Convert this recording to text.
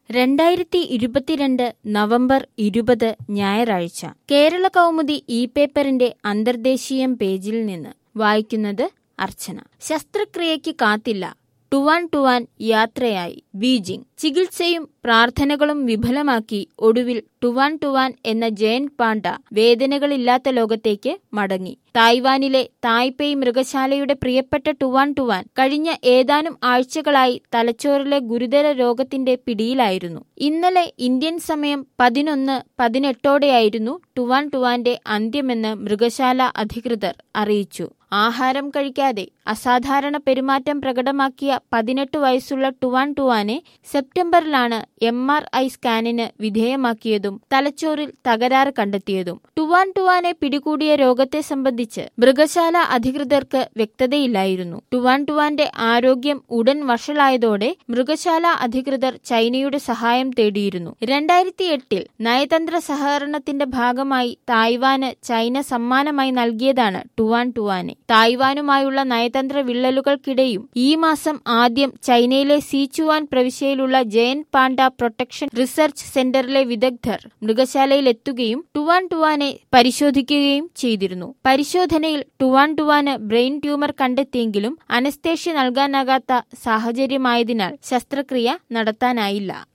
രണ്ടായിരത്തി ഇരുപത്തിരണ്ട് നവംബർ ഇരുപത് ഞായറാഴ്ച കേരള കൗമുദി ഇ പേപ്പറിന്റെ അന്തർദേശീയം പേജിൽ നിന്ന് വായിക്കുന്നത് അർച്ചന ശസ്ത്രക്രിയയ്ക്ക് കാത്തില്ല ടുവാൻ ടുവാൻ യാത്രയായി ബീജിംഗ് ചികിത്സയും പ്രാർത്ഥനകളും വിഫലമാക്കി ഒടുവിൽ ടുവാൻ ടുവാൻ എന്ന ജയൻ പാണ്ഡ വേദനകളില്ലാത്ത ലോകത്തേക്ക് മടങ്ങി തായ്വാനിലെ തായ്പേയ് മൃഗശാലയുടെ പ്രിയപ്പെട്ട ടുവാൻ ടുവാൻ കഴിഞ്ഞ ഏതാനും ആഴ്ചകളായി തലച്ചോറിലെ ഗുരുതര രോഗത്തിന്റെ പിടിയിലായിരുന്നു ഇന്നലെ ഇന്ത്യൻ സമയം പതിനൊന്ന് പതിനെട്ടോടെയായിരുന്നു ടുവാൻ ടുവാന്റെ അന്ത്യമെന്ന് മൃഗശാല അധികൃതർ അറിയിച്ചു ആഹാരം കഴിക്കാതെ അസാധാരണ പെരുമാറ്റം പ്രകടമാക്കിയ പതിനെട്ട് വയസ്സുള്ള ടുവാൻ ടുവാനെ സെപ്റ്റംബറിലാണ് എം ആർ ഐ സ്കാനിന് വിധേയമാക്കിയതും തലച്ചോറിൽ തകരാറ് കണ്ടെത്തിയതും ടുവാൻ ടുവാനെ പിടികൂടിയ രോഗത്തെ സംബന്ധിച്ച് മൃഗശാല അധികൃതർക്ക് വ്യക്തതയില്ലായിരുന്നു ടുവാൻ ടുവാന്റെ ആരോഗ്യം ഉടൻ വഷളായതോടെ മൃഗശാല അധികൃതർ ചൈനയുടെ സഹായം തേടിയിരുന്നു രണ്ടായിരത്തി എട്ടിൽ നയതന്ത്ര സഹകരണത്തിന്റെ ഭാഗമായി തായ്വാന് ചൈന സമ്മാനമായി നൽകിയതാണ് ടുവാൻ ടുവാനെ തായ്വാനുമായുള്ള നയതന്ത്ര വിള്ളലുകൾക്കിടെയും ഈ മാസം ആദ്യം ചൈനയിലെ സീച്ചുവാൻ പ്രവിശ്യയിലുള്ള ജയൻ പാണ്ഡ പ്രൊട്ടക്ഷൻ റിസർച്ച് സെന്ററിലെ വിദഗ്ധർ മൃഗശാലയിലെത്തുകയും ടുവാൻ ടുവാനെ പരിശോധിക്കുകയും ചെയ്തിരുന്നു പരിശോധനയിൽ ടുവാൻ ടുവാന് ബ്രെയിൻ ട്യൂമർ കണ്ടെത്തിയെങ്കിലും അനസ്തേഷ്യ നൽകാനാകാത്ത സാഹചര്യമായതിനാൽ ശസ്ത്രക്രിയ നടത്താനായില്ല